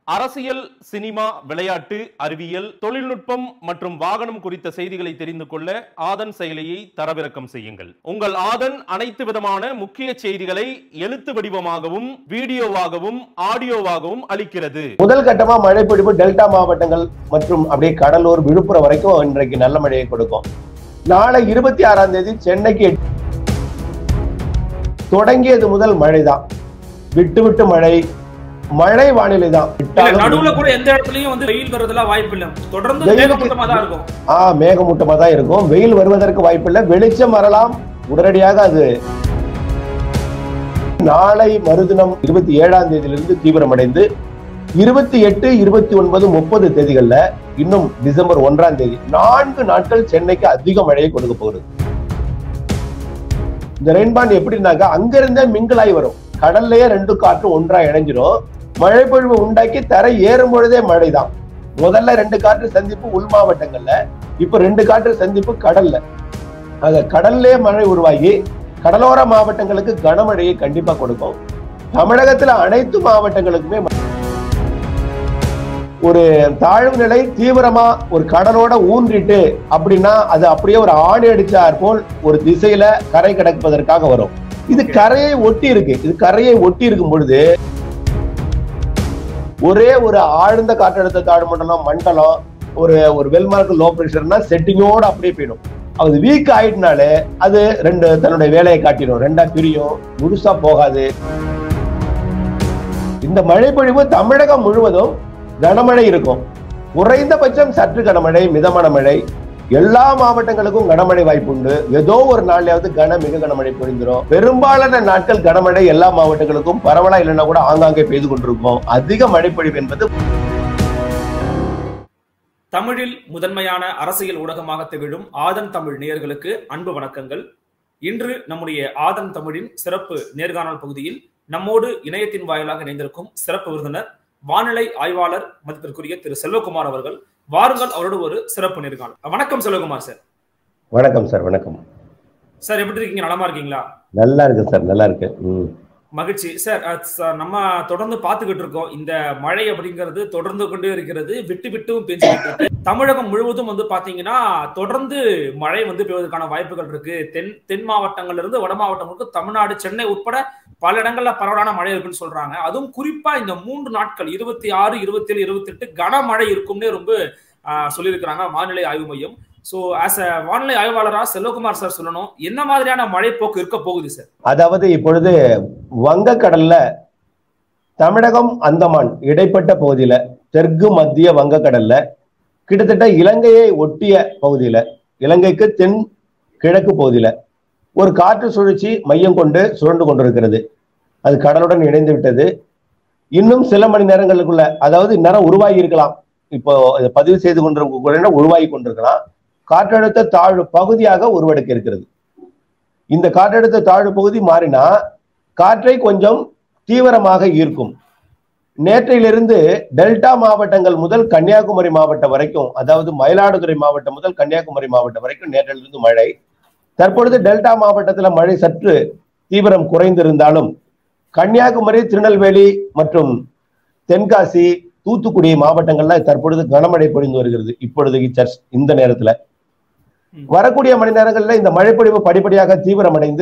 அரசியல் சினிமா விளையாட்டு அறிவியல் தொழில்நுட்பம் மற்றும் வாகனம் குறித்த செய்திகளை தெரிந்து கொள்ள ஆதன் செயலியை தரவிறக்கம் செய்யுங்கள் உங்கள் ஆதன் அனைத்து விதமான முக்கிய செய்திகளை எழுத்து வடிவமாகவும் வீடியோவாகவும் ஆடியோவாகவும் அளிக்கிறது முதல் கட்டமா மழை பிடிப்பு டெல்டா மாவட்டங்கள் மற்றும் அப்படியே கடலூர் விழுப்புரம் வரைக்கும் இன்றைக்கு நல்ல மழையை கொடுக்கும் நாளை இருபத்தி ஆறாம் தேதி சென்னைக்கு தொடங்கியது முதல் மழைதான் விட்டு விட்டு மழை மழை வானிலை தான் இல்ல, விட்டாலும் நடுவுல கூட எந்த இடத்துலயும் வந்து வெயில் வர்றதுலாம் வாய்ப்பு இல்ல தொடர்ந்து வெயிலுக்கு- மேகமூட்டமா தான் இருக்கும் ஆ மேகமூட்டமா தான் இருக்கும் வெயில் வருவதற்கு வாய்ப்பில்லை வெளிச்சம் வரலாம் உடனடியாக அது நாளை மறுதினம் இருபத்தி ஏழாம் தேதியிலிருந்து தீவிரமடைந்து இருபத்தி எட்டு இருபத்தி ஒன்பது முப்பது தேதிகள்ல இன்னும் டிசம்பர் ஒன்றாம் தேதி நான்கு நாட்கள் சென்னைக்கு அதிக மழையை கொடுக்க போகுது இந்த ரெயின்பாண்ட் எப்படின்னாக்கா அங்கிருந்தே மிங்கிளாய் வரும் கடல்லையே ரெண்டு காற்று ஒன்றா இணைஞ்சிரும் மழை பொழிவு உண்டாக்கி தரை ஏறும் பொழுதே மழைதான் முதல்ல ரெண்டு காற்று சந்திப்பு உள் மாவட்டங்கள்ல இப்ப ரெண்டு காற்று சந்திப்பு கடல்ல ஆக கடல்லே மழை உருவாகி கடலோர மாவட்டங்களுக்கு கனமழையை கண்டிப்பா கொடுக்கும் தமிழகத்துல அனைத்து மாவட்டங்களுக்குமே ம- ஒரு தாழ்வு நிலை தீவிரமா ஒரு கடலோட ஊன்றிட்டு அப்படின்னா அது அப்படியே ஒரு ஆணி அடிச்சார் போல் ஒரு திசையில கரை கடப்பதற்காக வரும் இது கரையை ஒட்டி இருக்கு இது கரையை ஒட்டி இருக்கும் பொழுது ஒரே ஒரு ஆழ்ந்த காற்றழுத்த தாழ்வு மண்டலம் மண்டலம் ஒரு ஒரு வெல்மார்க் லோ பிரஷர்னா செட்டிங்கோட அப்படியே போயிடும் அது வீக் ஆயிட்டனாலே அது ரெண்டு தன்னுடைய வேலையை காட்டிடும் ரெண்டா பிரியும் முழுசா போகாது இந்த மழை பொழிவு தமிழகம் முழுவதும் கனமழை இருக்கும் குறைந்தபட்சம் சற்று கனமழை மிதமான மழை எல்லா மாவட்டங்களுக்கும் கனமழை வாய்ப்பு உண்டு ஏதோ ஒரு நாள்லயாவது கன மிக கனமழை பொழிந்துரும் பெரும்பாலான நாட்கள் கனமழை எல்லா மாவட்டங்களுக்கும் பரவலா இல்லைன்னா கூட ஆங்காங்கே பெய்து கொண்டிருக்கும் அதிக மழைப்பொழிவு என்பது தமிழில் முதன்மையான அரசியல் ஊடகமாக திகழும் ஆதன் தமிழ் நேயர்களுக்கு அன்பு வணக்கங்கள் இன்று நம்முடைய ஆதன் தமிழின் சிறப்பு நேர்காணல் பகுதியில் நம்மோடு இணையத்தின் வாயிலாக இணைந்திருக்கும் சிறப்பு விருந்தினர் வானிலை ஆய்வாளர் மதிப்பிற்குரிய திரு செல்வகுமார் அவர்கள் வாருங்கள் அவரோடு ஒரு சிறப்பு நேர்காணல் வணக்கம் செல்வகுமார் சார் வணக்கம் சார் வணக்கம் சார் எப்படி இருக்கீங்க நலமா இருக்கீங்களா நல்லா இருக்கு சார் நல்லா இருக்கு ம். மகிழ்ச்சி சார் அஹ், சார், நம்ம தொடர்ந்து பார்த்துக்கிட்டு இருக்கோம் இந்த மழை அப்படிங்கிறது தொடர்ந்து கொண்டே இருக்கிறது விட்டு விட்டும் பெஞ்சுக்கிட்டு இருக்கு தமிழகம் முழுவதும் வந்து பாத்தீங்கன்னா தொடர்ந்து மழை வந்து பெய்வதற்கான வாய்ப்புகள் இருக்கு தென் தென் மாவட்டங்கள்ல இருந்து வட மாவட்டங்களுக்கு தமிழ்நாடு சென்னை உட்பட பல இடங்கள்ல பரவலான மழை இருக்குன்னு சொல்றாங்க அதுவும் குறிப்பா இந்த மூன்று நாட்கள் இருபத்தி ஆறு இருபத்தி ஏழு இருபத்தி எட்டு கனமழை இருக்கும்னே ரொம்ப ஆஹ், சொல்லியிருக்கிறாங்க வானிலை ஆய்வு மையம் சோ ஆஸ் அ வானிலை ஆய்வாளரா செல்வகுமார் சார் சொல்லணும் என்ன மாதிரியான மழை போக்கு இருக்க போகுது சார் அதாவது இப்பொழுது வங்கக்கடல்ல தமிழகம் அந்தமான் இடைப்பட்ட பகுதியில தெற்கு மத்திய வங்கக்கடல்ல கிட்டத்தட்ட இலங்கையை ஒட்டிய பகுதியில இலங்கைக்கு தென் கிழக்கு பகுதியில ஒரு காற்று சுழற்சி மையம் கொண்டு சுழண்டு கொண்டிருக்கிறது அது கடலுடன் இணைந்து விட்டது இன்னும் சில மணி நேரங்களுக்குள்ள அதாவது இந்நேரம் உருவாகி இருக்கலாம் இப்போ இதை பதிவு செய்து கொண்டிருக்க உருவாகி கொண்டிருக்கலாம் காற்றழுத்த தாழ்வு பகுதியாக உருவெடுக்க இருக்கிறது இந்த காற்றழுத்த தாழ்வு பகுதி மாறினா காற்றை கொஞ்சம் தீவிரமாக ஈர்க்கும் நேற்றையிலிருந்து டெல்டா மாவட்டங்கள் முதல் கன்னியாகுமரி மாவட்டம் வரைக்கும் அதாவது மயிலாடுதுறை மாவட்டம் முதல் கன்னியாகுமரி மாவட்டம் வரைக்கும் நேற்றிலிருந்து மழை தற்பொழுது டெல்டா மாவட்டத்துல மழை சற்று தீவிரம் குறைந்திருந்தாலும் கன்னியாகுமரி திருநெல்வேலி மற்றும் தென்காசி தூத்துக்குடி மாவட்டங்கள்ல தற்பொழுது கனமழை பொழிந்து வருகிறது இப்பொழுதைக்கு சர்ச் இந்த நேரத்துல வரக்கூடிய மணி நேரங்கள்ல இந்த மழைப்பொழிவு படிப்படியாக தீவிரமடைந்து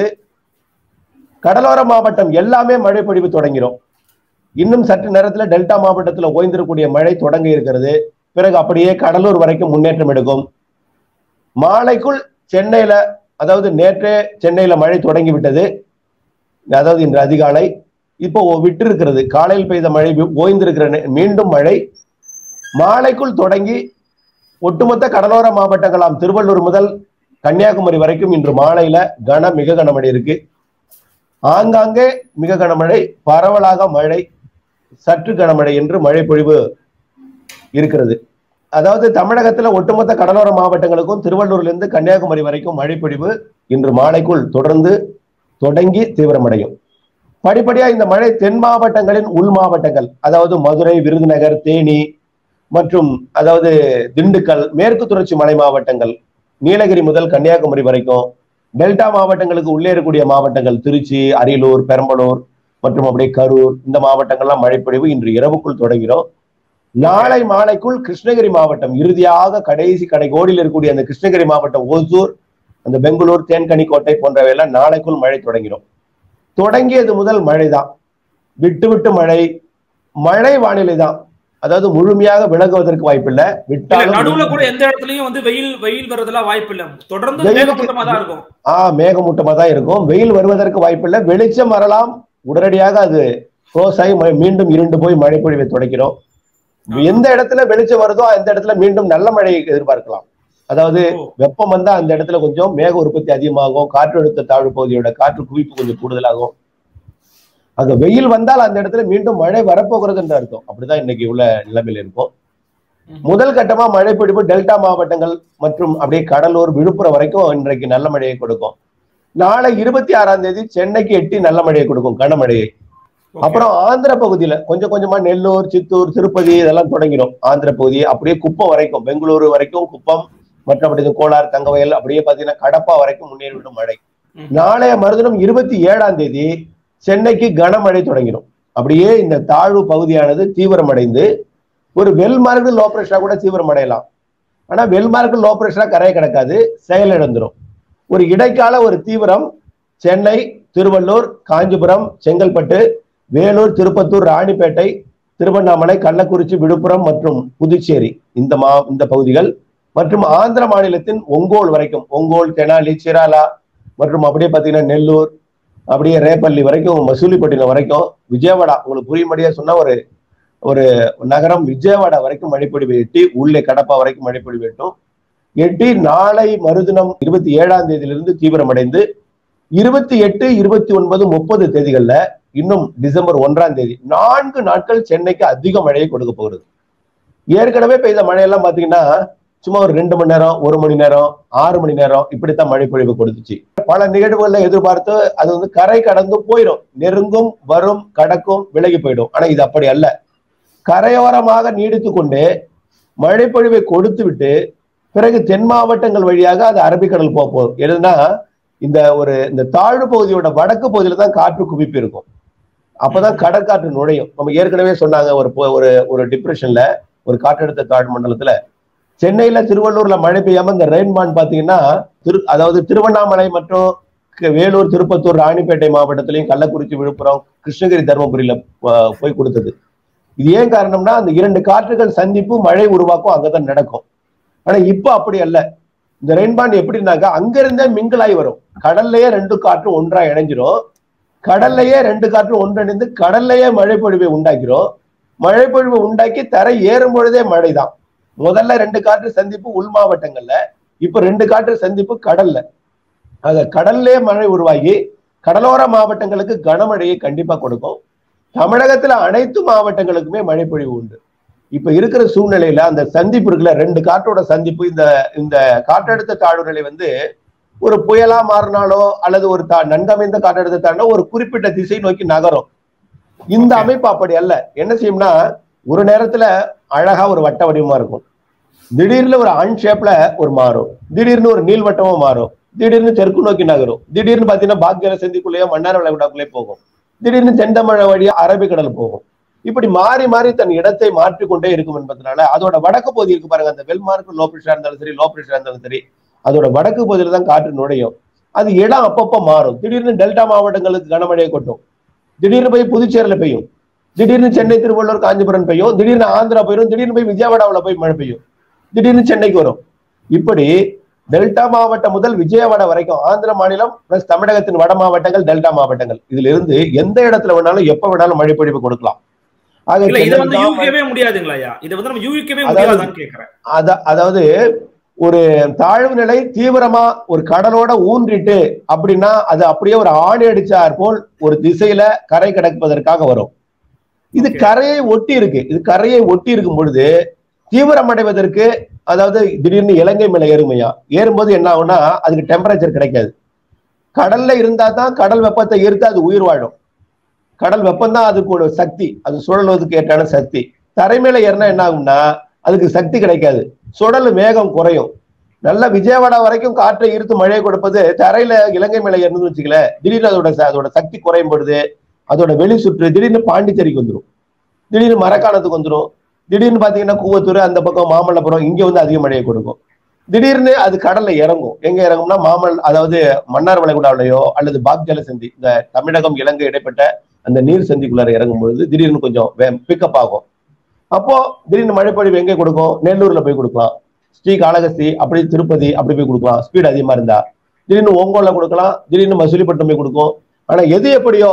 கடலோர மாவட்டம் எல்லாமே மழைப்பொழிவு தொடங்கிரும் இன்னும் சற்று நேரத்துல டெல்டா மாவட்டத்துல ஓய்ந்திருக்கக்கூடிய மழை தொடங்க இருக்கிறது பிறகு அப்படியே கடலூர் வரைக்கும் முன்னேற்றம் எடுக்கும் மாலைக்குள் சென்னையில அதாவது நேற்றே சென்னையில மழை தொடங்கி விட்டது அதாவது இன்று அதிகாலை இப்போ விட்டு இருக்கிறது காலையில் பெய்த மழை வி- ஓய்ந்திருக்கிற நே- மீண்டும் மழை மாலைக்குள் தொடங்கி ஒட்டுமொத்த கடலோர மாவட்டங்களாம் திருவள்ளூர் முதல் கன்னியாகுமரி வரைக்கும் இன்று மாலையில கன மிக கனமழை இருக்கு ஆங்காங்கே மிக கனமழை பரவலாக மழை சற்று கனமழை என்று மழை பொழிவு இருக்கிறது அதாவது தமிழகத்துல ஒட்டுமொத்த கடலோர மாவட்டங்களுக்கும் திருவள்ளூர்ல இருந்து கன்னியாகுமரி வரைக்கும் மழை பொழிவு இன்று மாலைக்குள் தொடர்ந்து தொடங்கி தீவிரமடையும் படிப்படியா இந்த மழை தென் மாவட்டங்களின் உள் மாவட்டங்கள் அதாவது மதுரை விருதுநகர் தேனி மற்றும் அதாவது திண்டுக்கல் மேற்கு தொடர்ச்சி மலை மாவட்டங்கள் நீலகிரி முதல் கன்னியாகுமரி வரைக்கும் டெல்டா மாவட்டங்களுக்கு உள்ளே இருக்கக்கூடிய மாவட்டங்கள் திருச்சி அரியலூர் பெரம்பலூர் மற்றும் அப்படியே கரூர் இந்த மாவட்டங்கள்லாம் மழைப்பொழிவு இன்று இரவுக்குள் தொடங்கிடும் நாளை மாலைக்குள் கிருஷ்ணகிரி மாவட்டம் இறுதியாக கடைசி கடை கோடியில் இருக்கக்கூடிய அந்த கிருஷ்ணகிரி மாவட்டம் ஓசூர் அந்த பெங்களூர் தேன்கனிக்கோட்டை போன்றவையெல்லாம் நாளைக்குள் மழை தொடங்கிடும் தொடங்கியது முதல் மழை தான் விட்டு விட்டு மழை மழை வானிலை தான் அதாவது முழுமையாக விலகுவதற்கு வாய்ப்பில்லை இல்ல, விட்டாலும் நடுவுல கூட எந்த இடத்துலயும் வந்து வெயில் வெயில் வர்றதெல்லாம் வாய்ப்பு இல்ல தொடர்ந்து வெயிலுக்கு- மேகமூட்டமா தான் இருக்கும் ஆஹ் மேகமூட்டமா தான் இருக்கும் வெயில் வருவதற்கு வாய்ப்பில்லை வெளிச்சம் வரலாம் உடனடியாக அது க்ளோஸ் ஆகி ம- மீண்டும் இருண்டு போய் மழை பொழிவை தொடக்கிறோம் எந்த இடத்துல வெளிச்சம் வருதோ அந்த இடத்துல மீண்டும் நல்ல மழையை எதிர்பார்க்கலாம் அதாவது ஓ. வெப்பம் வந்தா அந்த இடத்துல கொஞ்சம் மேக உற்பத்தி அதிகமாகும் காற்றழுத்த தாழ்வு பகுதியோட காற்று குவிப்பு கொஞ்சம் கூடுதலாகும் அங்க வெயில் வந்தால் அந்த இடத்துல மீண்டும் மழை வரப்போகிறது என்று அர்த்தம் அப்படிதான் இன்னைக்கு உள்ள நிலைமையில இருக்கும் ம். முதல் கட்டமா மழை பிடிப்பு டெல்டா மாவட்டங்கள் மற்றும் அப்படியே கடலூர் விழுப்புரம் வரைக்கும் இன்றைக்கு நல்ல மழையை கொடுக்கும் நாளை இருபத்தி ஆறாம் தேதி சென்னைக்கு எட்டி நல்ல மழையை கொடுக்கும் கனமழையை Okay. அப்புறம் ஆந்திர பகுதியில கொஞ்சம் கொஞ்சமா நெல்லூர் சித்தூர் திருப்பதி இதெல்லாம் தொடங்கிடும் ஆந்திர பகுதி அப்படியே குப்பம் வரைக்கும் பெங்களூரு வரைக்கும் குப்பம் மற்றபடி கோலார் தங்கவயல் அப்படியே பாத்தீங்கன்னா கடப்பா வரைக்கும் முன்னேறிவிடும் மழை ம். நாளைய மறுதினம் இருபத்தி ஏழாம் தேதி சென்னைக்கு கனமழை தொடங்கிடும் அப்படியே இந்த தாழ்வு பகுதியானது தீவிரமடைந்து ஒரு வெல்மார்க்கு லோ பிரஷரா கூட தீவிரமடையலாம் ஆனா வெல்மார்க்கு லோ பிரஷரா கரையை கிடக்காது செயலிழந்துரும் ஒரு இடைக்கால ஒரு தீவிரம் சென்னை திருவள்ளூர் காஞ்சிபுரம் செங்கல்பட்டு வேலூர் திருப்பத்தூர் ராணிப்பேட்டை திருவண்ணாமலை கள்ளக்குறிச்சி விழுப்புரம் மற்றும் புதுச்சேரி இந்த மா இந்த பகுதிகள் மற்றும் ஆந்திர மாநிலத்தின் ஒங்கோல் வரைக்கும் ஒங்கோல் தெனாலி சிராலா மற்றும் அப்படியே பார்த்தீங்கன்னா நெல்லூர் அப்படியே ரேப்பள்ளி வரைக்கும் மசூலிப்பட்டினம் வரைக்கும் விஜயவாடா உங்களுக்கு புரியும்படியா சொன்னா ஒரு ஒரு நகரம் விஜயவாடா வரைக்கும் மழைப்பொழிவு எட்டி உள்ளே கடப்பா வரைக்கும் மழைப்பொழிவு எட்டும் எட்டி நாளை மறுதினம் இருபத்தி ஏழாம் தேதியிலிருந்து தீவிரமடைந்து இருபத்தி எட்டு இருபத்தி ஒன்பது முப்பது தேதிகள்ல இன்னும் டிசம்பர் ஒன்றாம் தேதி நான்கு நாட்கள் சென்னைக்கு அதிக மழையை கொடுக்க போகிறது ஏற்கனவே பெய்த மழையெல்லாம் பாத்தீங்கன்னா சும்மா ஒரு ரெண்டு மணி நேரம் ஒரு மணி நேரம் ஆறு மணி நேரம் இப்படித்தான் மழை பொழிவு கொடுத்துச்சு பல நிகழ்வுகள்ல எதிர்பார்த்து அது வந்து கரை கடந்து போயிடும் நெருங்கும் வரும் கடக்கும் விலகி போயிடும் ஆனா இது அப்படி அல்ல கரையோரமாக நீடித்து கொண்டு மழை பொழிவை கொடுத்து விட்டு பிறகு தென் மாவட்டங்கள் வழியாக அது அரபிக்கடல் போக போகுது எதுனா இந்த ஒரு இந்த தாழ்வு பகுதியோட வடக்கு பகுதியில தான் காற்று குவிப்பு இருக்கும் அப்பதான் கடற்காற்று நுழையும் நம்ம ஏற்கனவே சொன்னாங்க ஒரு பொ- ஒரு ஒரு டிப்ரெஷன்ல ஒரு காற்றழுத்த தாழ்வு மண்டலத்துல சென்னையில திருவள்ளூர்ல மழை பெய்யாம இந்த ரெயின்பான் பாத்தீங்கன்னா திரு அதாவது திருவண்ணாமலை மற்றும் க- வேலூர் திருப்பத்தூர் ராணிப்பேட்டை மாவட்டத்திலையும் கள்ளக்குறிச்சி விழுப்புரம் கிருஷ்ணகிரி தருமபுரியில அஹ், போய் கொடுத்தது இது ஏன் காரணம்னா அந்த இரண்டு காற்றுகள் சந்திப்பு மழை உருவாக்கும் அங்கதான் நடக்கும் ஆனா இப்ப அப்படி அல்ல இந்த ரெயின்பான் எப்படின்னாக்கா அங்கிருந்தே மிங்கிளாகி வரும் கடல்லையே ரெண்டு காற்று ஒன்றா இணைஞ்சிரும் கடல்லையே ரெண்டு காற்று ஒன்றிணைந்து கடல்லையே மழை பொழிவை உண்டாக்கிறோம் மழை பொழிவை உண்டாக்கி தரை ஏறும் பொழுதே மழைதான் முதல்ல ரெண்டு காற்று சந்திப்பு உள் மாவட்டங்கள்ல இப்ப ரெண்டு காற்று சந்திப்பு கடல்ல ஆக கடல்லே மழை உருவாகி கடலோர மாவட்டங்களுக்கு கனமழையை கண்டிப்பா கொடுக்கும் தமிழகத்துல அனைத்து மாவட்டங்களுக்குமே மழை பொழிவு உண்டு இப்ப இருக்கிற சூழ்நிலையில அந்த சந்திப்பு இருக்குல்ல ரெண்டு காற்றோட சந்திப்பு இந்த இந்த காற்றழுத்த தாழ்வு நிலை வந்து ஒரு புயலா மாறினாலோ அல்லது ஒரு தா நன்கமைந்த காற்றழுத்த தாழ்வு ஒரு குறிப்பிட்ட திசை நோக்கி நகரும் இந்த Okay. அமைப்பு அப்படி அல்ல என்ன செய்யும்னா ஒரு நேரத்துல அழகா ஒரு வட்ட வடிவமா இருக்கும் திடீர்னு ஒரு அன் ஷேப்ல ஒரு மாறும் திடீர்னு ஒரு நீள்வட்டமா மாறும் திடீர்னு தெற்கு நோக்கி நகரும் திடீர்னு பாத்தீங்கன்னா பாக்யர சந்திக்குள்ளேயோ மன்னார் விளைகுடாக்குள்ளே போகும் திடீர்னு தென்தமிழ வழியா அரபிக்கடல் போகும் இப்படி மாறி மாறி தன் இடத்தை மாற்றிக்கொண்டே இருக்கும் என்பதனால அதோட வடக்கு பகுதி இருக்கு பாருங்க அந்த வெல்மார்க்கு லோ பிரஷரா இருந்தாலும் சரி லோ பிரஷரா இருந்தாலும் சரி அதோட வடக்கு பகுதியில தான் காற்று நுழையும் அது இடம் அப்பப்ப மாறும் திடீர்னு டெல்டா மாவட்டங்களுக்கு கனமழையை கொட்டும் திடீர்னு போய் புதுச்சேரியில பெய்யும் திடீர்னு சென்னை திருவள்ளூர் காஞ்சிபுரம் பெய்யும் திடீர்னு ஆந்திரா போயிடும் திடீர்னு போய் விஜயவாடாவுல போய் மழை பெய்யும் திடீர்னு சென்னைக்கு வரும் இப்படி டெல்டா மாவட்டம் முதல் விஜயவாடா வரைக்கும் ஆந்திர மாநிலம் பிளஸ் தமிழகத்தின் வட மாவட்டங்கள் டெல்டா மாவட்டங்கள் இதுல இருந்து எந்த இடத்துல வேணாலும் எப்ப வேணாலும் மழை பொழிவு கொடுக்கலாம் ஆக இல்ல இதை வந்து சென்னை யூகிக்கவே முடியாதுங்களா ஐயா இதை வந்து நம்ம யூகிக்கவே அதாவது- முடியாதான்னு கேக்குறேன் அத- அதாவது ஒரு தாழ்வு நிலை தீவிரமா ஒரு கடலோட ஊன்றிட்டு அப்படின்னா அது அப்படியே ஒரு ஆணி அடிச்சார் போல் ஒரு திசையில கரை கடப்பதற்காக வரும் இது Okay. கரையை ஒட்டி இருக்கு இது கரையை ஒட்டி இருக்கும் பொழுது தீவிரமடைவதற்கு அதாவது திடீர்னு இலங்கை மேல ஏறுமையா ஏறும்போது என்ன ஆகும்னா அதுக்கு டெம்பரேச்சர் கிடைக்காது கடல்ல இருந்தா தான் கடல் வெப்பத்தை ஈர்த்து அது உயிர் வாழும் கடல் வெப்பம் தான் அதுக்கு ஒரு சக்தி அது சுழல்வதற்கு ஏற்றான சக்தி தரை மேல ஏறினா என்ன ஆகும்னா அதுக்கு சக்தி கிடைக்காது சுழல் வேகம் குறையும் நல்ல விஜயவாடா வரைக்கும் காற்றை ஈர்த்து மழையை கொடுப்பது தரையில இலங்கை மேல ஏறணும்னு வச்சுக்கல திடீர்னு அதோட ச- அதோட சக்தி குறையும் பொழுது அதோட வெளி சுற்று திடீர்னு பாண்டிச்சேரிக்கு வந்துடும் திடீர்னு மரக்காணத்துக்கு வந்துடும் திடீர்னு பாத்தீங்கன்னா கூவத்தூர் அந்த பக்கம் மாமல்லபுரம் இங்க வந்து அதிக மழையை கொடுக்கும் திடீர்னு அது கடல்ல இறங்கும் எங்க இறங்கும்னா மாமல் அதாவது மன்னார் வளைகுடாவிலையோ அல்லது பாக் ஜலசந்தி இந்த தமிழகம் இலங்கை இடைப்பட்ட அந்த நீர் சந்திக்குள்ளார இறங்கும் பொழுது திடீர்னு கொஞ்சம் பிக்கப் ஆகும் அப்போ திடீர்னு மழைப்பொழிவு எங்க கொடுக்கும் நெல்லூர்ல போய் கொடுக்கலாம் ஸ்ரீ காளகஸ்தி அப்படி திருப்பதி அப்படி போய் கொடுக்கலாம் ஸ்பீடு அதிகமா இருந்தா திடீர்னு ஒங்கோல கொடுக்கலாம் திடீர்னு மசூலிப்பட்டம் போய் கொடுக்கும் ஆனா எது எப்படியோ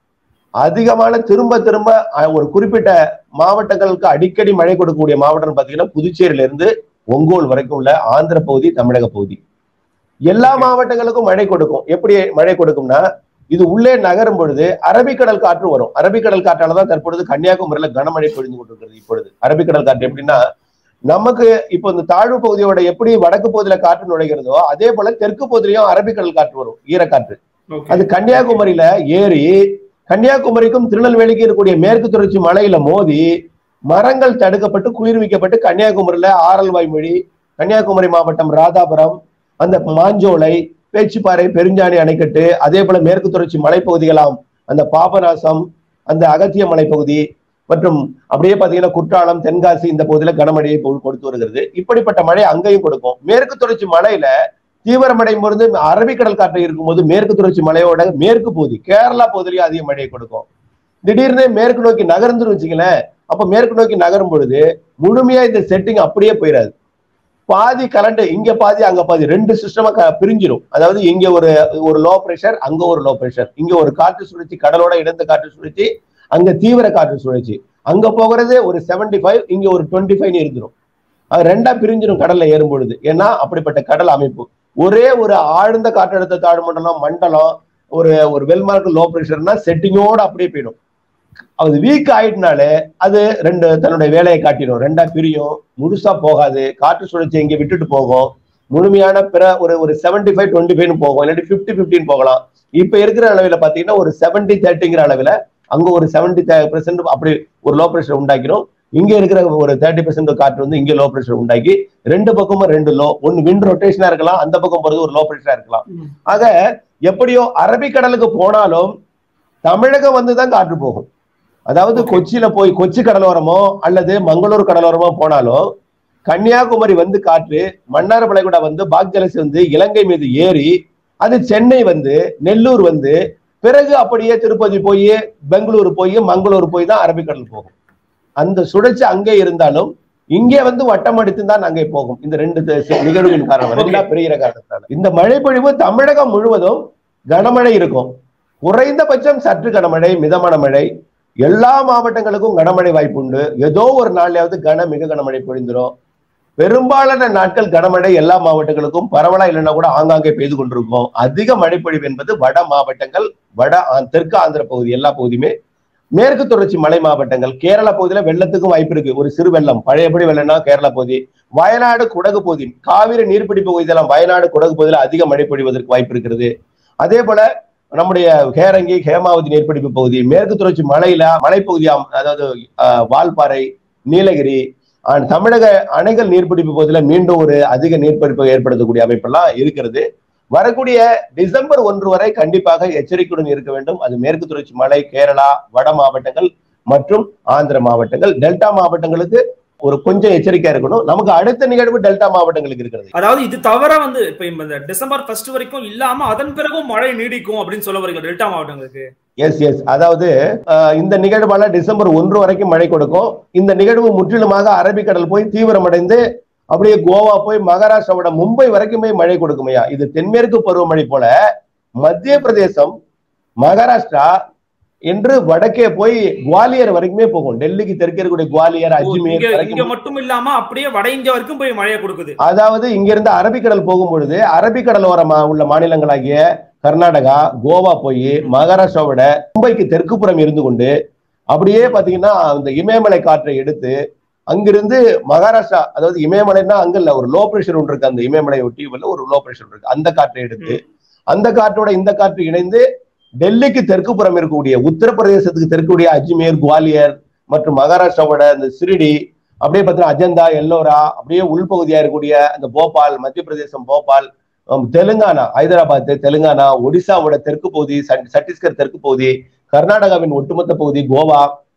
அதிகமான திரும்ப திரும்ப அஹ், ஒரு குறிப்பிட்ட மாவட்டங்களுக்கு அடிக்கடி மழை கொடுக்கக்கூடிய மாவட்டம் பாத்தீங்கன்னா புதுச்சேரியில இருந்து ஒங்கோல் வரைக்கும் உள்ள ஆந்திர பகுதி தமிழக பகுதி எல்லா மாவட்டங்களுக்கும் மழை கொடுக்கும் எப்படி மழை கொடுக்கும்னா இது உள்ளே நகரும் பொழுது அரபிக்கடல் காற்று வரும் அரபிக்கடல் காற்றால தான் தற்பொழுது கன்னியாகுமரியில கனமழை பொழிந்து கொண்டிருக்கிறது இப்பொழுது அரபிக்கடல் காற்று எப்படின்னா நமக்கு இப்போ இந்த தாழ்வு பகுதியோட எப்படி வடக்கு பகுதியில காற்று நுழைகிறதோ அதே போல தெற்கு பகுதியிலையும் அரபிக்கடல் காற்று வரும் ஈரக்காற்று ஓகே அது கன்னியாகுமரியில ஏறி கன்னியாகுமரிக்கும் திருநெல்வேலிக்கும் இருக்கக்கூடிய மேற்கு தொடர்ச்சி மலையில மோதி மரங்கள் தடுக்கப்பட்டு குளிர்விக்கப்பட்டு கன்னியாகுமரியில ஆரல்வாய் மொழி கன்னியாகுமரி மாவட்டம் ராதாபுரம் அந்த மாஞ்சோலை பேச்சுப்பாறை பெருஞ்சாணி அணைக்கட்டு அதே போல மேற்கு தொடர்ச்சி மலைப்பகுதிகளாம் அந்த பாபநாசம் அந்த அகத்திய மலைப்பகுதி மற்றும் அப்படியே பாத்தீங்கன்னா குற்றாலம் தென்காசி இந்த பகுதியில கனமழையை கொ- கொடுத்து வருகிறது இப்படிப்பட்ட மழை அங்கேயும் கொடுக்கும் மேற்கு தொடர்ச்சி மலையில தீவிரமடையும் பொழுது அரபிக்கடல் காற்று இருக்கும்போது மேற்கு தொடர்ச்சி மலையோட மேற்கு பகுதி கேரளா பகுதியிலேயே அதிக மழையை கொடுக்கும் திடீர்னு மேற்கு நோக்கி நகர்ந்துன்னு வச்சுங்களேன் அப்ப மேற்கு நோக்கி நகரும் பொழுது முழுமையா இந்த செட்டிங் அப்படியே போயிடாது பாதி கரண்ட் இங்க பாதி அங்க பாதி ரெண்டு சிஸ்டமா பிரிஞ்சிரும் அதாவது இங்க ஒரு ஒரு லோ பிரஷர் அங்க ஒரு லோ பிரஷர் இங்க ஒரு காற்று சுழற்சி கடலோட இணைந்த காற்று சுழற்சி அங்க தீவிர காற்று சுழற்சி அங்க போகிறது ஒரு 75 ஃபைவ் இங்க ஒரு டுவெண்ட்டி ஃபைவ் இருந்துரும் அது ரெண்டா பிரிஞ்சிரும் கடல்ல ஏறும் பொழுது ஏன்னா அப்படிப்பட்ட கடல் அமைப்பு ஒரே ஒரு ஆழ்ந்த காற்றழுத்த தாழ்வு மண்டலம் மண்டலம் ஒரு ஒரு வெல்மார்க் லோ பிரஷர்னா செட்டிங்கோட அப்படியே போயிடும் அது வீக் ஆயிட்டனாலே அது ரெண்டு தன்னுடைய வேலையை காட்டிடும் ரெண்டா பிரியும் முழுசா போகாது காற்று சுழற்சி இங்க விட்டுட்டு போகும் முழுமையான பிற ஒரு ஒரு செவன்டி ஃபைவ் டுவெண்ட்டி ஃபைவ் போகும் இல்லாட்டி ஃபிஃப்டி ஃபிஃப்டின் போகலாம் இப்ப இருக்கிற அளவுல பாத்தீங்கன்னா ஒரு செவன்டி தேர்ட்டிங்கிற அளவுல அங்க ஒரு செவன்டி பெர்சென்ட் அப்படி ஒரு லோ பிரஷர் உண்டாக்கிடும் இங்க இருக்கிற ஒரு தேர்ட்டி பெர்சென்ட் காற்று வந்து இங்க லோ பிரஷர் உண்டாக்கி ரெண்டு பக்கமும் ரெண்டு லோ ஒன்னு விண்ட் ரொட்டேஷனா இருக்கலாம் அந்த பக்கம் போறது ஒரு லோ பிரஷரா இருக்கலாம் ம். ஆக எப்படியோ அரபிக்கடலுக்கு போனாலும் தமிழகம் வந்து தான் காற்று போகும் அதாவது Okay. கொச்சியில போய் கொச்சி கடலோரமோ அல்லது மங்களூர் கடலோரமோ போனாலும் கன்னியாகுமரி வந்து காற்று மன்னார் வளைகுடா வந்து பாக்ஜலசி வந்து இலங்கை மீது ஏறி அது சென்னை வந்து நெல்லூர் வந்து பிறகு அப்படியே திருப்பதி போய் பெங்களூர் போய் மங்களூர் போய் தான் அரபிக்கடல் போகும் அந்த சுழற்சி அங்கே இருந்தாலும் இங்கே வந்து வட்டம் அடித்து தான் அங்கே போகும் இந்த ரெண்டு த- நிகழ்வின் காரணம் Okay. ரெண்டா பெறுகிற காரணத்தால இந்த மழைப்பொழிவு தமிழகம் முழுவதும் கனமழை இருக்கும் குறைந்தபட்சம் சற்று கனமழை மிதமான மழை எல்லா மாவட்டங்களுக்கும் கனமழை வாய்ப்பு உண்டு ஏதோ ஒரு நாள்லயாவது கன மிக கனமழை பொழிந்துரும் பெரும்பாலான நாட்கள் கனமழை எல்லா மாவட்டங்களுக்கும் பரவலா இல்லைன்னா கூட ஆங்காங்கே பெய்து கொண்டிருக்கும் அதிக மழைப்பொழிவு என்பது வட மாவட்டங்கள் வட ஆ- தெற்கு ஆந்திர பகுதி எல்லா பகுதியுமே மேற்கு தொடர்ச்சி மலை மாவட்டங்கள் கேரள பகுதியில வெள்ளத்துக்கும் வாய்ப்பு இருக்கு ஒரு சிறு வெள்ளம் பழையபடி வெள்ளம்னா கேரளா பகுதி வயநாடு குடகு பகுதி காவிரி நீர்பிடிப்பு பகுதியெல்லாம் வயநாடு குடகு பகுதியில அதிக மழை பொழிவதற்கு வாய்ப்பு இருக்கிறது அதே போல நம்முடைய கேரங்கி ஹேமாவதி நீர்பிடிப்பு பகுதி மேற்கு தொடர்ச்சி மலையில மலைப்பகுதியாம் அதாவது ஆஹ், வால்பாறை நீலகிரி ஆஹ், தமிழக அணைகள் நீர்பிடிப்பு பகுதியில மீண்டும் ஒரு அதிக நீர்பிடிப்பு ஏற்படுத்தக்கூடிய அமைப்பெல்லாம் இருக்கிறது வரக்கூடிய டிசம்பர் ஒன்று வரை கண்டிப்பாக எச்சரிக்கையுடன் இருக்க வேண்டும் அது மேற்கு தொடர்ச்சி மலை கேரளா வட மாவட்டங்கள் மற்றும் ஆந்திர மாவட்டங்கள் டெல்டா மாவட்டங்களுக்கு ஒரு கொஞ்சம் எச்சரிக்கையா இருக்கணும் நமக்கு அடுத்த நிகழ்வு டெல்டா மாவட்டங்களுக்கு இருக்கிறது அதாவது இது தவிர வந்து இப்ப இந்த டிசம்பர் ஃபர்ஸ்ட் வரைக்கும் இல்லாம அதன் பிறகும் மழை நீடிக்கும் அப்படின்னு சொல்ல வரீங்க டெல்டா மாவட்டங்களுக்கு எஸ் எஸ் அதாவது அஹ், இந்த நிகழ்வால டிசம்பர் ஒன்று வரைக்கும் மழை கொடுக்கும் இந்த நிகழ்வு முற்றிலுமாக அரபிக்கடல் போய் தீவிரமடைந்து அப்படியே கோவா போய் மகாராஷ்டிராவோட மும்பை வரைக்கும் போய் மழை கொடுக்குமையா இது தென்மேற்கு பருவமழை போல மத்திய பிரதேசம் மகாராஷ்டிரா என்று வடக்கே போய் குவாலியர் வரைக்குமே போகும் டெல்லிக்கு தெற்கே இருக்கக்கூடிய குவாலியர் ஓ, அஜ்மீர் இங்க இங்க வரைக்கும் மட்டும் இல்லாம அப்படியே வட இந்தியா வரைக்கும் போய் மழையை கொடுக்குது அதாவது இங்கிருந்து அரபிக்கடல் போகும் பொழுது அரபிக்கடல் ஓரமா உள்ள மாநிலங்களாகிய கர்நாடகா கோவா போய் மகாராஷ்டிராவோட மும்பைக்கு தெற்குப்புறம் இருந்து கொண்டு அப்படியே பாத்தீங்கன்னா அந்த இமயமலை காற்றை எடுத்து அங்கிருந்து மகாராஷ்டிரா அதாவது இமயமலைன்னா அங்க இல்ல ஒரு லோ பிரஷர் ஒன்று இருக்கு அந்த இமயமலையை ஒட்டி உள்ள ஒரு லோ பிரஷர் இருக்கு அந்த காற்றை எடுத்து அந்த காற்றோட இந்த காற்று இணைந்து டெல்லிக்கு தெற்குப்புறம் இருக்கக்கூடிய உத்தரப்பிரதேசத்துக்கு தெற்குடைய அஜ்மீர் குவாலியர் மற்றும் மகாராஷ்டிராவோட அந்த சிரிடி அப்படியே பார்த்தீங்கன்னா அஜந்தா எல்லோரா அப்படியே உள்பகுதியா இருக்கக்கூடிய அந்த போபால் மத்திய பிரதேசம் போபால் ஹம், தெலுங்கானா ஹைதராபாத் தெலுங்கானா ஒடிசாவோட தெற்கு பகுதி சட்- சத்தீஸ்கர் தெற்கு பகுதி கர்நாடகாவின் ஒட்டுமொத்த பகுதி கோவா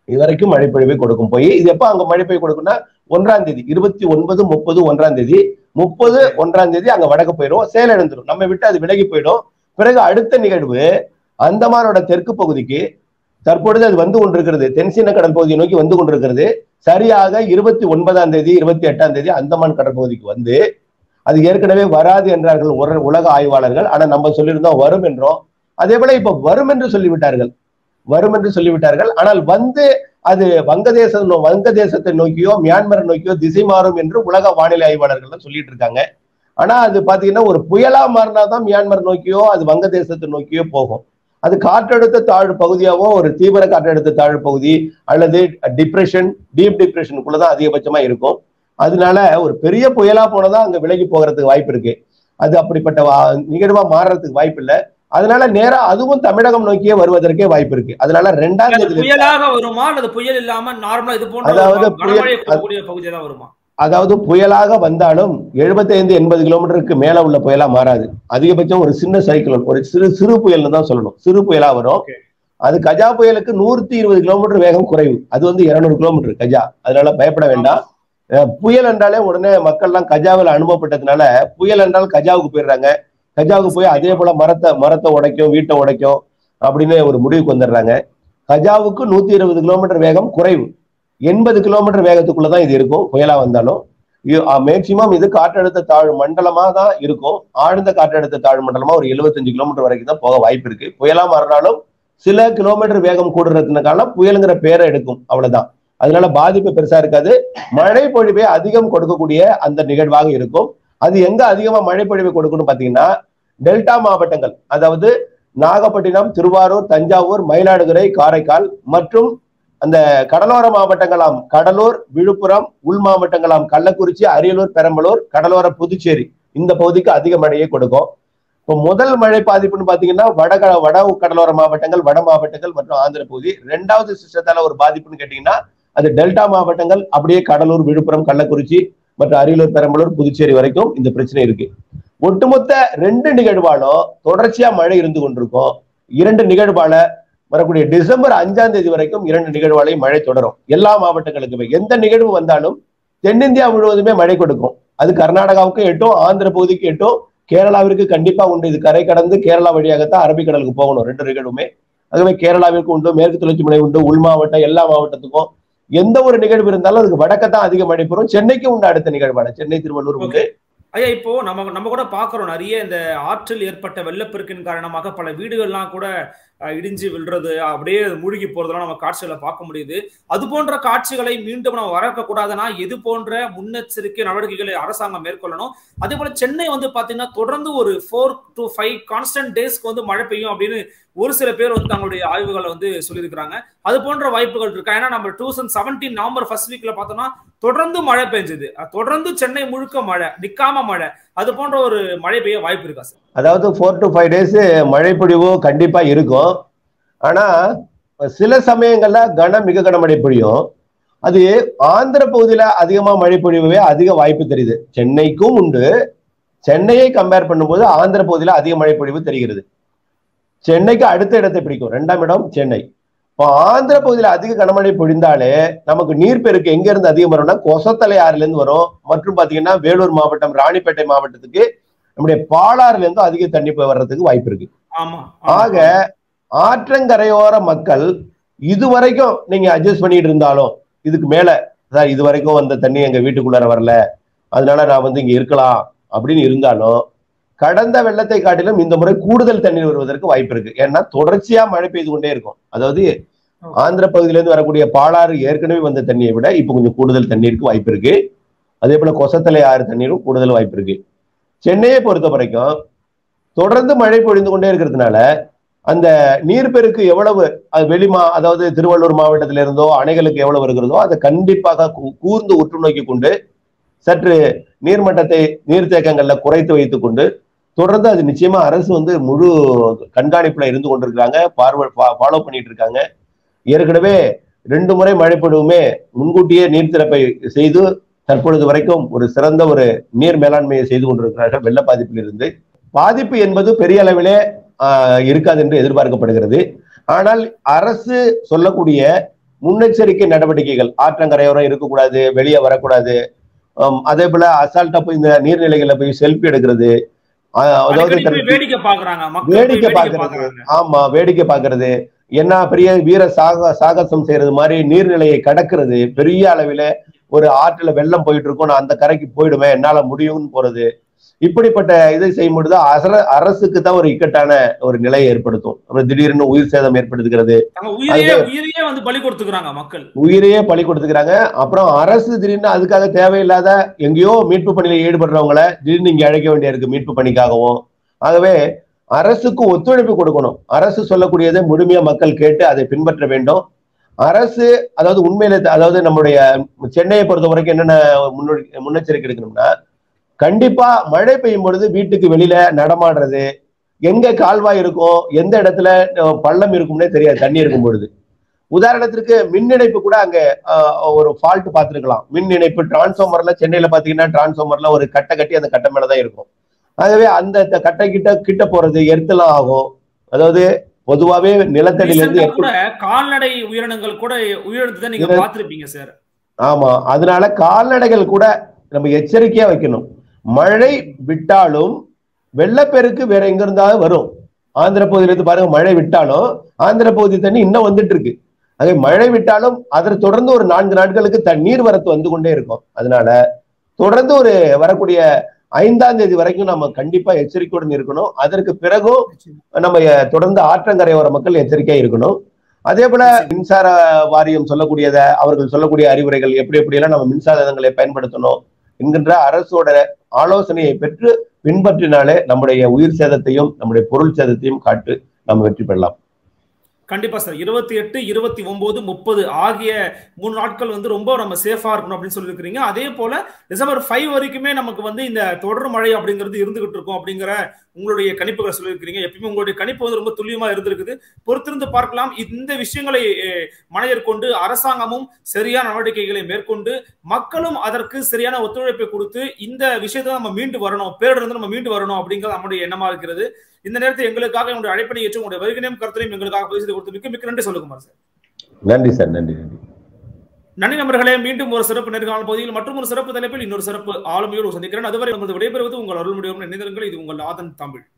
இதுவரைக்கும் மழைப்பொழிவை கொடுக்கும் போய் இது எப்ப அங்க மழைப்பொழிவு கொடுக்கும்னா ஒன்றாம் தேதி இருபத்தி ஒன்பது முப்பது ஒன்றாம் தேதி முப்பது ஒன்றாம் தேதி அங்க வடக்கு போயிடும் சேலழுந்துரும் நம்ம விட்டு அது விலகி போயிடும் பிறகு அடுத்த நிகழ்வு அந்தமானோட தெற்கு பகுதிக்கு தற்பொழுது அது வந்து கொண்டிருக்கிறது தென்சீன கடல் பகுதியை நோக்கி வந்து கொண்டிருக்கிறது சரியாக இருபத்தி ஒன்பதாம் தேதி இருபத்தி எட்டாம் தேதி அந்தமான் கடற்பகுதிக்கு வந்து அது ஏற்கனவே வராது என்றார்கள் ஒரு- உலக ஆய்வாளர்கள் ஆனா நம்ம சொல்லியிருந்தோம் வரும் என்றோம் அதே போல இப்ப வரும் என்று சொல்லிவிட்டார்கள் வரும் என்று சொல்லிவிட்டார்கள் ஆனால் வந்து அது வங்கதேச நோ- வங்கதேசத்தை நோக்கியோ மியான்மரை நோக்கியோ திசை மாறும் என்று உலக வானிலை ஆய்வாளர்கள் சொல்லிட்டு இருக்காங்க ஆனா அது பாத்தீங்கன்னா ஒரு புயலா மாறினாதான் மியான்மர் நோக்கியோ அது வங்கதேசத்தை நோக்கியோ போகும் அது காற்றழுத்த தாழ்வு பகுதியாவோ ஒரு தீவிர காற்றழுத்த தாழ்வு பகுதி அல்லது டிப்ரெஷன் டீப் டிப்ரெஷனுக்குள்ளதான் அதிகபட்சமா இருக்கும் அதனால ஒரு பெரிய புயலா போனதா அங்க விலகி போகிறதுக்கு வாய்ப்பு இருக்கு அது அப்படிப்பட்ட வா- நிகழ்வா மாறுறதுக்கு வாய்ப்பு இல்லை அதனால நேரா அதுவும் தமிழகம் நோக்கியே வருவதற்கே வாய்ப்பு இருக்கு அதனால ரெண்டாம் அது தேதி புயலாக வருமா அல்லது புயல் இல்லாம நார்மலா இது போன்ற அதாவது ஒரு புயல்- கனமழை கொடுக்கக்கூடிய பகுதியா தான் வருமா அதாவது புயலாக வந்தாலும் 75 எண்பது கிலோமீட்டருக்கு மேல உள்ள புயலா மாறாது அதிகபட்சம் ஒரு சின்ன சைக்கிளோன் ஒரு சிறு சிறு புயல்னு தான் சொல்லணும் சிறு புயலா வரும் Okay. அது கஜா புயலுக்கு நூத்தி இருபது கிலோமீட்டர் வேகம் குறைவு அது வந்து இருநூறு கிலோமீட்டர் கஜா அதனால பயப்பட வேண்டாம் அஹ் புயல் என்றாலே உடனே மக்கள்லாம் கஜாவில் அனுபவப்பட்டதுனால புயல் என்றால் கஜாவுக்கு போயிடுறாங்க கஜாவுக்கு போய் அதே போல மரத்தை மரத்தை உடைக்கும் வீட்டை உடைக்கும் அப்படின்னு ஒரு முடிவுக்கு வந்துடுறாங்க கஜாவுக்கு நூத்தி இருபது கிலோமீட்டர் வேகம் குறைவு எண்பது கிலோமீட்டர் வேகத்துக்குள்ள தான் இது இருக்கும் புயலா வந்தாலும் மேக்சிமம் இது காற்றழுத்த தாழ்வு மண்டலமா தான் இருக்கும் ஆழ்ந்த காற்றழுத்த தாழ்வு மண்டலமா ஒரு 75 கிலோமீட்டர் வரைக்கும் தான் போக வாய்ப்பு இருக்கு புயலா மாறினாலும் சில கிலோமீட்டர் வேகம் கூடுறதுனால புயலுங்கிற பேரை எடுக்கும் அவ்வளவுதான் அதனால பாதிப்பு பெருசா இருக்காது மழை பொழிவை அதிகம் கொடுக்கக்கூடிய அந்த நிகழ்வாக இருக்கும் அது எங்க அதிகமா மழை பொழிவை கொடுக்கணும் பாத்தீங்கன்னா டெல்டா மாவட்டங்கள் அதாவது நாகப்பட்டினம் திருவாரூர் தஞ்சாவூர் மயிலாடுதுறை காரைக்கால் மற்றும் அந்த கடலோர மாவட்டங்களாம் கடலூர் விழுப்புரம் உள் மாவட்டங்களாம் கள்ளக்குறிச்சி அரியலூர் பெரம்பலூர் கடலோர புதுச்சேரி இந்த பகுதிக்கு அதிக மழையை கொடுக்கும் இப்போ முதல் மழை பாதிப்புன்னு பாத்தீங்கன்னா வட க- வட கடலோர மாவட்டங்கள் வட மாவட்டங்கள் மற்றும் ஆந்திர பகுதி ரெண்டாவது சிஸ்டத்தால ஒரு பாதிப்புன்னு கேட்டீங்கன்னா அது டெல்டா மாவட்டங்கள் அப்படியே கடலூர் விழுப்புரம் கள்ளக்குறிச்சி மற்றும் அரியலூர் பெரம்பலூர் புதுச்சேரி வரைக்கும் இந்த பிரச்சனை இருக்கு ஒட்டுமொத்த ரெண்டு நிகழ்வாலும் தொடர்ச்சியா மழை இருந்து கொண்டிருக்கும் இரண்டு நிகழ்வால வரக்கூடிய டிசம்பர் அஞ்சாம் தேதி வரைக்கும் இரண்டு நிகழ்வாலை மழை தொடரும் எல்லா மாவட்டங்களுக்குமே எந்த நிகழ்வு வந்தாலும் தென்னிந்தியா முழுவதுமே மழை கொடுக்கும் அது கர்நாடகாவுக்கும் எட்டும் ஆந்திர பகுதிக்கு எட்டும் கேரளாவிற்கு கண்டிப்பா உண்டு இது கரை கடந்து கேரளா வழியாகத்தான் அரபிக்கடலுக்கு போகணும் ரெண்டு நிகழ்வுமே ஆகவே கேரளாவிற்கு உண்டு மேற்கு தொடர்ச்சி மலை உண்டு உள் மாவட்டம் எல்லா மாவட்டத்துக்கும் எந்த ஒரு நிகழ்வு இருந்தாலும் அதுக்கு வடக்கத்தான் அதிக மழை பெறும் சென்னைக்கு உண்டு அடுத்த நிகழ்வான சென்னை திருவள்ளூர் உண்டு ஐயா இப்போ நம்ம நம்ம கூட பாக்குறோம் நிறைய இந்த ஆற்றில் ஏற்பட்ட வெள்ளப்பெருக்கின் காரணமாக பல வீடுகள்லாம் கூட அஹ், இடிஞ்சு விழுறது அப்படியே மூழ்கி போறதெல்லாம் நம்ம காட்சிகளை பார்க்க முடியுது அது போன்ற காட்சிகளை மீண்டும் நம்ம வரக்க கூடாதுன்னா எது போன்ற முன்னெச்சரிக்கை நடவடிக்கைகளை அரசாங்கம் மேற்கொள்ளணும் அதே போல சென்னை வந்து பாத்தீங்கன்னா தொடர்ந்து ஒரு ஃபோர் டு ஃபைவ் கான்ஸ்டன்ட் டேஸ்க்கு வந்து மழை பெய்யும் அப்படின்னு ஒரு சில பேர் வந்து தங்களுடைய ஆய்வுகளை வந்து சொல்லியிருக்கிறாங்க அது போன்ற வாய்ப்புகள் இருக்கா ஏன்னா நம்ம two thousand seventeen November first வீக்ல பார்த்தோம்னா தொடர்ந்து மழை பெஞ்சது அஹ் தொடர்ந்து சென்னை முழுக்க மழை நிக்காம மழை அது போன்ற ஒரு மழை பெய்ய வாய்ப்பு இருக்கா சார் அதாவது ஃபோர் டு ஃபைவ் டேஸ் மழை பொழிவு கண்டிப்பா இருக்கும் ஆனா சில சமயங்கள்ல கன மிக கனமழை பொழியும் அது ஆந்திர பகுதியில அதிகமா மழை பொழிவே அதிக வாய்ப்பு தெரியுது சென்னைக்கும் உண்டு சென்னையை கம்பேர் பண்ணும்போது ஆந்திர பகுதியில அதிக மழை பொழிவு தெரிகிறது சென்னைக்கு அடுத்த இடத்தை பிடிக்கும் ரெண்டாம் இடம் சென்னை இப்போ ஆந்திர பகுதியில அதிக கனமழை பொழிந்தாலே நமக்கு நீர்ப்பெருக்கு எங்க இருந்து அதிகம் வரும்னா கொசத்தலை ஆறுல இருந்து வரும் மற்றும் பாத்தீங்கன்னா வேலூர் மாவட்டம் ராணிப்பேட்டை மாவட்டத்துக்கு நம்முடைய பாலாறுல இருந்து அதிக தண்ணி போய் வர்றதுக்கு வாய்ப்பு இருக்கு ஆமா ஆக ஆற்றங்கரையோர மக்கள் இதுவரைக்கும் நீங்க அட்ஜஸ்ட் பண்ணிட்டு இருந்தாலும் இதுக்கு மேல சார் இது வரைக்கும் வந்த தண்ணி எங்க வீட்டுக்குள்ளார வரல அதனால நான் வந்து இங்க இருக்கலாம் அப்படின்னு இருந்தாலும் கடந்த வெள்ளத்தை காட்டிலும் இந்த முறை கூடுதல் தண்ணீர் வருவதற்கு வாய்ப்பு இருக்கு ஏன்னா தொடர்ச்சியா மழை பெய்து கொண்டே இருக்கும் அதாவது ஆந்திர பகுதியிலிருந்து வரக்கூடிய பாலாறு ஏற்கனவே வந்த தண்ணியை விட இப்ப கொஞ்சம் கூடுதல் தண்ணீருக்கு வாய்ப்பு இருக்கு அதே போல கொசத்தலை ஆறு தண்ணீரும் கூடுதல் வாய்ப்பு இருக்கு சென்னையை பொறுத்த வரைக்கும் தொடர்ந்து மழை பொழிந்து கொண்டே இருக்கிறதுனால அந்த நீர்ப்பெருக்கு எவ்வளவு அது வெளிமா அதாவது திருவள்ளூர் மாவட்டத்தில இருந்தோ அணைகளுக்கு எவ்வளவு இருக்கிறதோ அதை கண்டிப்பாக கூ- கூர்ந்து உற்று நோக்கி கொண்டு சற்று நீர்மட்டத்தை நீர்த்தேக்கங்கள்ல குறைத்து வைத்துக் கொண்டு தொடர்ந்து அது நிச்சயமா அரசு வந்து முழு கண்காணிப்புல இருந்து கொண்டிருக்கிறாங்க பார்வை ஃபாலோ பண்ணிட்டு இருக்காங்க ஏற்கனவே ரெண்டு முறை மழை பொழிவுமே முன்கூட்டியே நீர் திறப்பை செய்து தற்பொழுது வரைக்கும் ஒரு சிறந்த ஒரு நீர் மேலாண்மையை செய்து கொண்டிருக்கிறார்கள் வெள்ள பாதிப்பில் இருந்து பாதிப்பு என்பது பெரிய அளவிலே ஆஹ், இருக்காது என்று எதிர்பார்க்கப்படுகிறது ஆனால் அரசு சொல்லக்கூடிய முன்னெச்சரிக்கை நடவடிக்கைகள் ஆற்றங்கரையோரம் இருக்கக்கூடாது வெளியே வரக்கூடாது ஆம், அதே போல அசால்ட்டா போய் இந்த நீர்நிலைகள்ல போய் செல்ஃபி எடுக்கிறது அஹ், அதாவது அடிக்கடி போய் தனக்கு வேடிக்கை பாக்குறாங்க மக்கள் போய் வேடிக்கை வேடிக்கை பார்க்கிறது பாக்குறாங்க ஆமா வேடிக்கை பார்க்கிறது என்ன பெரிய வீர சாக சாகசம் செய்யறது மாதிரி நீர்நிலையை கடக்கிறது பெரிய அளவில ஒரு ஆற்றுல வெள்ளம் போயிட்டு இருக்கும் நான் அந்த கரைக்கு போயிடுவேன் என்னால முடியும்னு போறது இப்படிப்பட்ட இதை செய்யும் பொழுது அசர அரசுக்கு தான் ஒரு இக்கட்டான ஒரு நிலையை ஏற்படுத்தும் அப்புறம் திடீர்னு உயிர் சேதம் ஏற்படுத்துகிறது தங்க உயிரையே உயிரையே வந்து பலி கொடுத்துக்கிறாங்க மக்கள் உயிரையே பலி கொடுத்துக்கிறாங்க அப்புறம் அரசு திடீர்னு அதுக்காக தேவையில்லாத எங்கேயோ மீட்பு பணியில ஈடுபடுறவங்கள திடீர்னு இங்க அழைக்க வேண்டிய இருக்கு மீட்பு பணிக்காகவும் ஆகவே அரசுக்கு ஒத்துழைப்பு கொடுக்கணும் அரசு சொல்லக்கூடியதை முழுமையா மக்கள் கேட்டு அதை பின்பற்ற வேண்டும் அரசு அதாவது உண்மையில அதாவது நம்முடைய சென்னையை பொறுத்த வரைக்கும் என்னென்ன முன்னொடி முன்னெச்சரிக்கை எடுக்கணும்னா கண்டிப்பா மழை பெய்யும் பொழுது வீட்டுக்கு வெளியில நடமாடுறது எங்க கால்வாய் இருக்கும் எந்த இடத்துல அஹ், பள்ளம் இருக்கும்னே தெரியாது தண்ணி இருக்கும் பொழுது உதாரணத்திற்கு மின் இணைப்பு கூட அங்க ஆஹ், ஒரு ஃபால்ட் பார்த்திருக்கலாம் மின் இணைப்பு டிரான்ஸ்ஃபார்மர்ல சென்னையில பாத்தீங்கன்னா டிரான்ஸ்ஃபார்மர்ல ஒரு கட்டை கட்டி அந்த கட்டை மேலதான் இருக்கும் ஆகவே அந்த த- கட்டை கிட்ட கிட்ட போறது எர்த்தலாம் ஆகும் அதாவது பொதுவாவே நிலத்தடியில இருந்து Recent ஆ கூட எர்த்து- கால்நடை உயிரினங்கள் கூட உயிரிழந்ததை நீங்க இது- பாத்திருப்பீங்க சார் ஆமா அதனால கால்நடைகள் கூட நம்ம எச்சரிக்கையா வைக்கணும் மழை விட்டாலும் வெள்ளப்பெருக்கு வேற எங்க இருந்தாலும் வரும் ஆந்திர பகுதியில இருந்து பாருங்க மழை விட்டாலும் ஆந்திர பகுதி தண்ணி இன்னும் வந்துட்டு இருக்கு அதே மழை விட்டாலும் அதை தொடர்ந்து ஒரு நான்கு நாட்களுக்கு தண்ணீர் வரத்து வந்து கொண்டே இருக்கும் அதனால தொடர்ந்து ஒரு வரக்கூடிய ஐந்தாம் தேதி வரைக்கும் நம்ம கண்டிப்பா எச்சரிக்கையுடன் இருக்கணும் அதற்கு பிறகும் நம்ம அஹ், தொடர்ந்து ஆற்றங்கரையோர மக்கள் எச்சரிக்கையா இருக்கணும் அதே போல மின்சார வாரியம் சொல்லக்கூடியத அவர்கள் சொல்லக்கூடிய அறிவுரைகள் எப்படி எப்படி எல்லாம் நம்ம மின்சாதனங்களை பயன்படுத்தணும் என்கின்ற அரசோட ஆலோசனையை பெற்று பின்பற்றினாலே நம்முடைய உயிர் சேதத்தையும் நம்முடைய பொருள் சேதத்தையும் காட்டு நம்ம வெற்றி பெறலாம் கண்டிப்பா சார் இருபத்தி எட்டு இருபத்தி ஒன்பது முப்பது ஆகிய மூணு நாட்கள் வந்து ரொம்ப நம்ம சேஃபா இருக்கணும் அப்படின்னு சொல்லியிருக்கிறீங்க அதே போல டிசம்பர் ஃபைவ் வரைக்குமே நமக்கு வந்து இந்த தொடர் மழை அப்படிங்கிறது இருந்துகிட்டு இருக்கும் அப்படிங்கிற உங்களுடைய கணிப்புகளை சொல்லியிருக்கிறீங்க எப்பயுமே உங்களுடைய கணிப்பு வந்து ரொம்ப துல்லியமா இருந்திருக்குது பொறுத்திருந்து பார்க்கலாம் இந்த விஷயங்களை அஹ், மனதில் கொண்டு அரசாங்கமும் சரியான நடவடிக்கைகளை மேற்கொண்டு மக்களும் அதற்கு சரியான ஒத்துழைப்பை கொடுத்து இந்த விஷயத்தை நம்ம மீண்டு வரணும் பேரிடர்ந்து நம்ம மீண்டு வரணும் அப்படிங்கிறது நம்முடைய எண்ணமா இருக்கிறது இந்த நேரத்தில் எங்களுக்காக உங்களுடைய அழைப்பணி ஏற்று உங்களுடைய வருகையும் கருத்தையும் எங்களுக்காக பதிவு செய்து கொடுத்து மிக்க மிக்க நன்றி சொல்லுங்க சார் நன்றி சார் நன்றி நன்றி நன்றி நண்பர்களே மீண்டும் ஒரு சிறப்பு நேர்காணல் பகுதியில் மற்றும் ஒரு சிறப்பு தலைப்பில் இன்னொரு சிறப்பு ஆளுமையோடு சந்திக்கிறேன் அதுவரை நமது விடைபெறுவது உங்கள் அருள் முடியும் நினைந்திருங்கள் இது உங்கள் ஆதன் தமிழ்